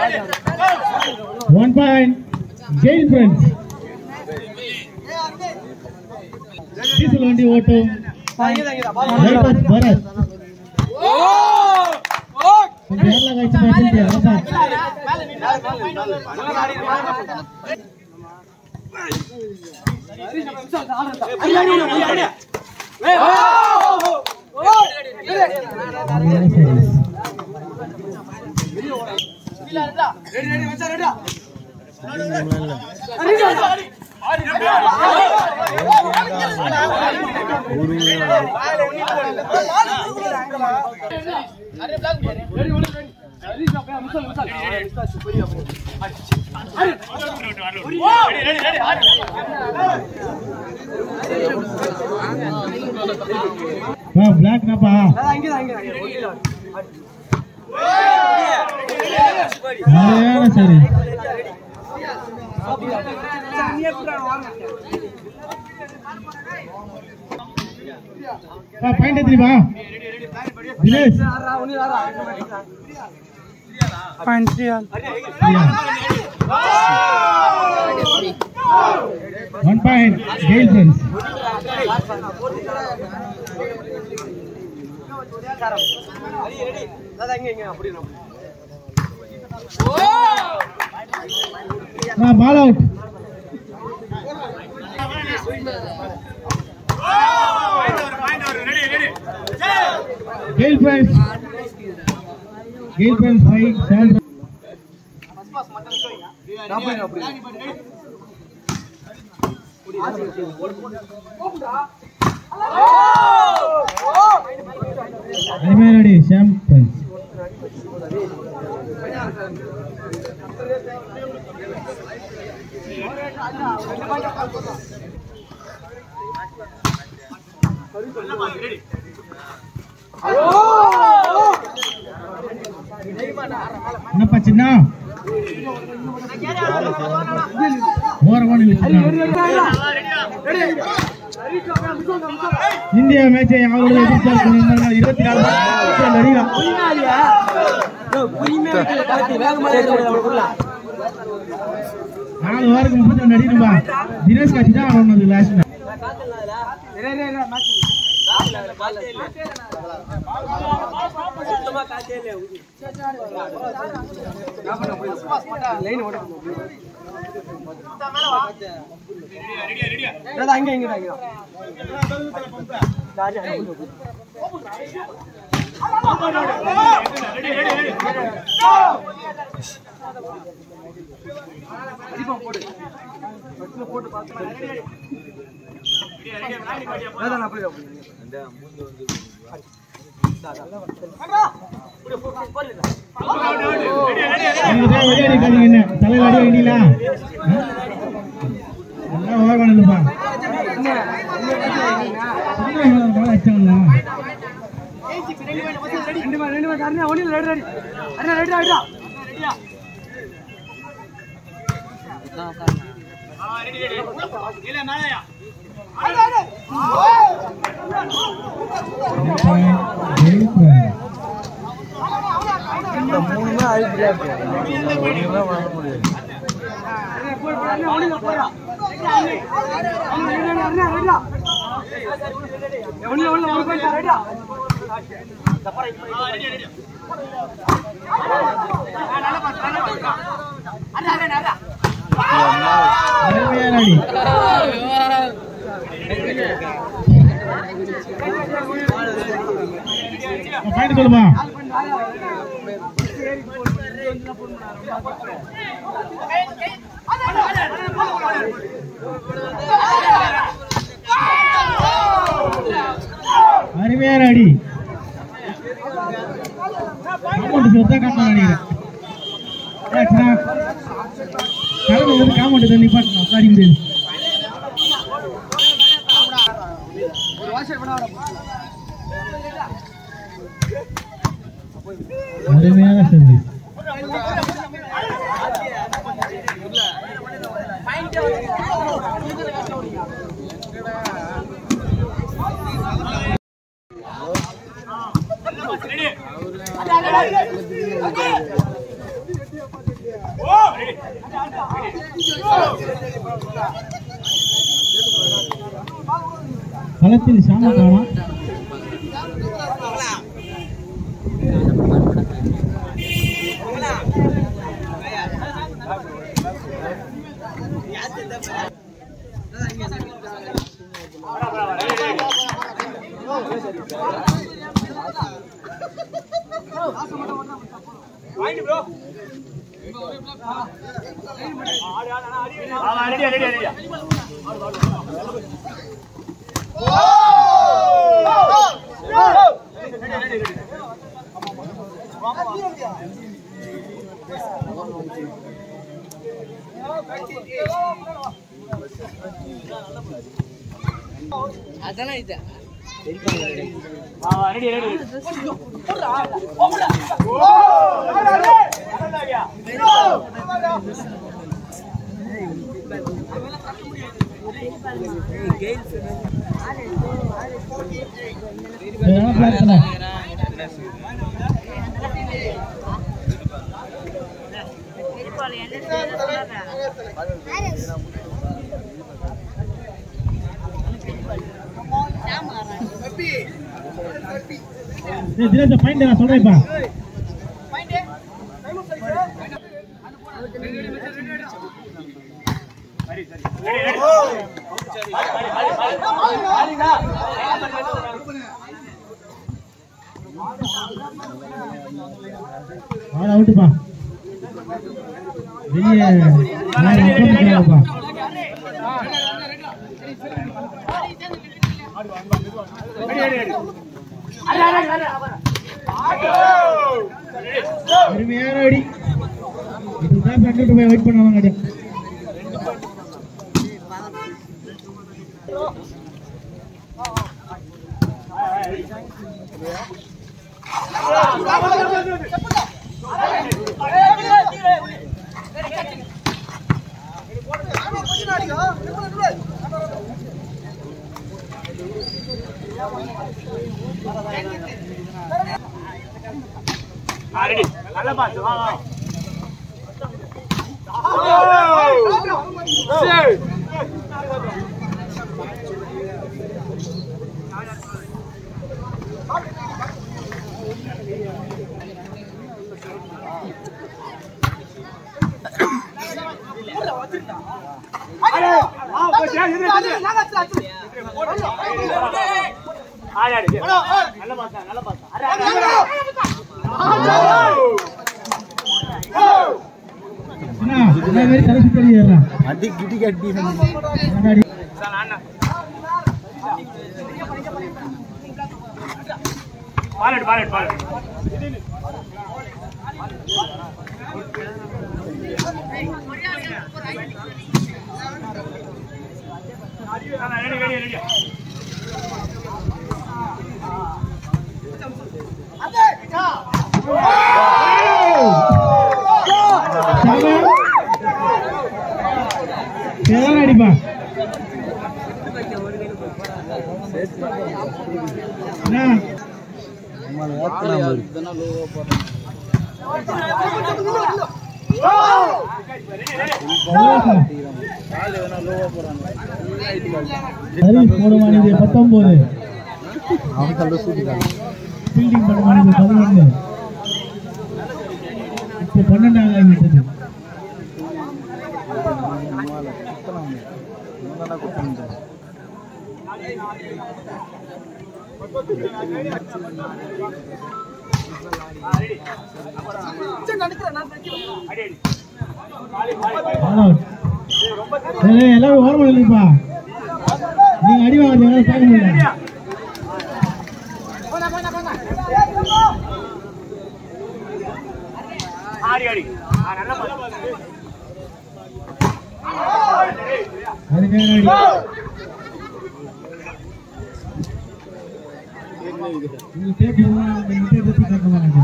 One point jail friends diesel வண்டி ஓட்டும் rider Bharat கொஞ்சம் நேரம் கழிச்சு பேசிட்டு அவசரம் வா பிளாக் நாப்பா சரியான சரி வா பாயிண்ட் எத்தனை வா Dinesh one point jail friends ball out jail friends jail friends five seven அருமையானடி ஷாம் ஃப்ரெண்ட்ஸ் என்னப்பா சின்ன ஓரமான இந்தியா மேட்சை அவர்கள் எதிர்பார்க்கிறார்கள் இருபத்தி நாலு அடிக்கலாம் நாலு ஓவருக்கு முப்பத்தி ரெண்டு அடிக்கணும்பா தினேஷ் காட்சி தான் ஆடணும் லாஸ்ட் நீங்க தான் வெளியே அடிக்காதீங்க என்ன தலையில அடி அடிங்களா எல்லாம் ஓரமான இல்லப்பா அடிச்சாங்களா அருமையான அடி பாயிண்ட் சொல்லுமா அருமையான அடி காமௌண்ட் சொத்தா காட்டணும் நினைக்கிறேன் கடமை வந்து காமௌண்ட் தண்ணி பாட்டணும் உட்காரி முடியாது அருமையான சர்வீஸ் களத்தில் சாம காணோம் அதெல்லாம் இது இதெல்லாம் பிரார்த்தனை ஏய் தினேஷ் பாயிண்ட் நான் சொல்றேன்ப்பா ஆள் அவுட்டுப்பா வெளியே யாரும் உட்காந்துக்கிறாங்கப்பா அருமையான அடி இதுதான் கண்டுட்டு போய் வெயிட் பண்ணுவாங்க அது என்ன இந்த மாதிரி தலை சுத்தி அடிக்கிறான் அடி கிட்டி கட்டி அடி பாலட் பாலட் பாலட் ரெடி ரெடி ரெடி சேதான் அடிப்பா என்ன சர்வீஸ் போட மாட்டேங்குது பத்தொன்பது அவன் கல்ல சூட்டிட்டான் ஃபீல்டிங் பண்ண மாட்டேங்குது பதினொன்று இப்போ பன்னெண்டாக ஆகிவிட்டது All out. ஏய், ஏய், எல்லாரும் ஓரமா இல்லைப்பா நீங்க அடி வாங்குறது என்னால பார்க்க முடியல ஆடி ஆடி ஆ, நல்லா பாத்து அருமையான அடி நீங்க தேடி போனா அந்த முட்டை எடுத்து காட்டுவாங்க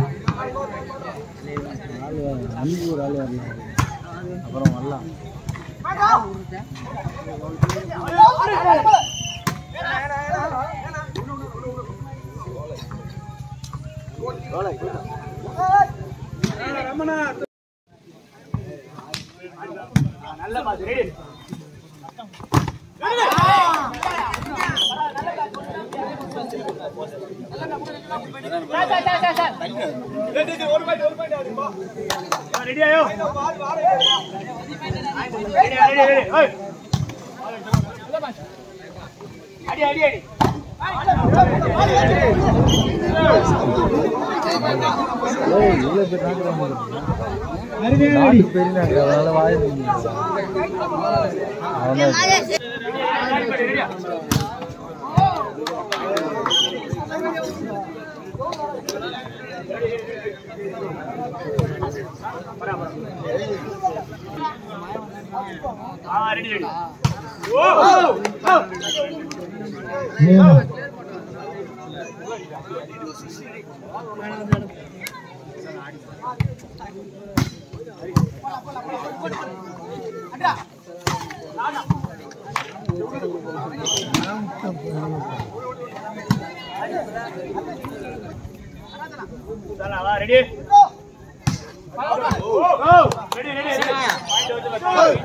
அன்னைக்கு ஒரு ஆள் வரல அப்புறம் வரலாம் நல்லா பாத்து ரெடி ரெடியாயோ ரெடி ரெடி ரெடி ஏய் அடி அடி அடி ஏய், இவ்வளவு பேர் தாக்குறாங்க. அருமையான அடி நாட்டுக்கு பெரியனாங்க, அதனால வாய மூடிங்க. அவனை ரெடியா ஆ ரெடி ரெடி ஓ ஏழு. சரா வா ரெடி ஓ ஓ ரெடி ரெடி ரெடி பாயிண்ட் வந்து பாத்து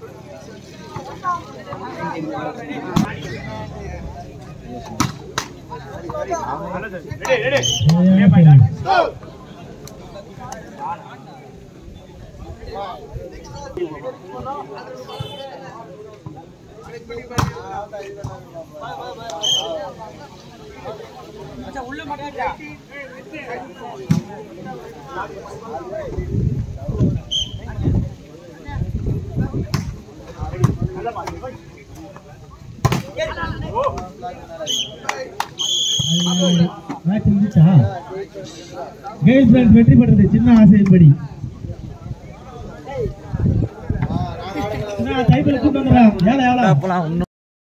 ரெடி ரெடி ரெடி பாயிண்ட் நல்ல பாத்து ஓ அருமையான அடி. மேட்ச் முடிஞ்சுச்சா கேர்ள்ஸ் ஃப்ரெண்ட்ஸ் வெற்றி பெற்றது சின்ன ஆசைப்படி கைப்பில் கூட்டு வந்துடுறாங்க ஏழை எவ்வளோ அப்பலாம் இன்னும்